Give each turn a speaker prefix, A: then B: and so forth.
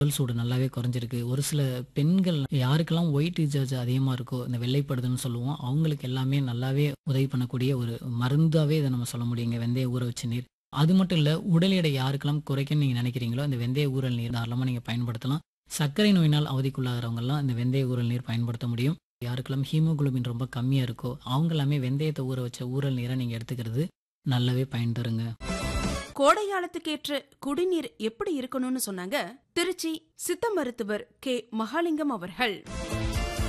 A: உடல் சூடு நல்லாவே குறைஞ்சிருக்கு ஒரு சில பெண்கள் யாருக்கெல்லாம் ஒயிட் ரீசார்ஜ் அதிகமாக இருக்கோ இந்த வெள்ளைப்படுதுன்னு சொல்லுவோம் அவங்களுக்கு எல்லாமே நல்லாவே உதவி பண்ணக்கூடிய ஒரு மருந்தாவே இதை நம்ம சொல்ல முடியுங்க வெந்தய ஊற வச்ச நீர் அது மட்டும் இல்லை உடல் எடை யாருக்கெல்லாம் குறைக்கணும்னு நீங்கள் நினைக்கிறீங்களோ இந்த வெந்தய ஊறல் நீர் தாராளமாக நீங்கள் பயன்படுத்தலாம் சர்க்கரை நோயினால் அவதிக்குள்ளாகிறவங்கலாம் இந்த வெந்தய ஊறல் நீர் பயன்படுத்த முடியும் யாருக்கெல்லாம் ஹீமோகுளோபின் ரொம்ப கம்மியாக இருக்கோ அவங்க எல்லாமே வெந்தயத்தை ஊற வச்ச ஊறல் நீரை நீங்கள் எடுத்துக்கிறது நல்லாவே பயன் தருங்க
B: கோடை காலத்துக்கேற்ற குடிநீர் எப்படி இருக்கணும்னு சொன்னாங்க திருச்சி சித்த மருத்துவர் கே மகாலிங்கம் அவர்கள்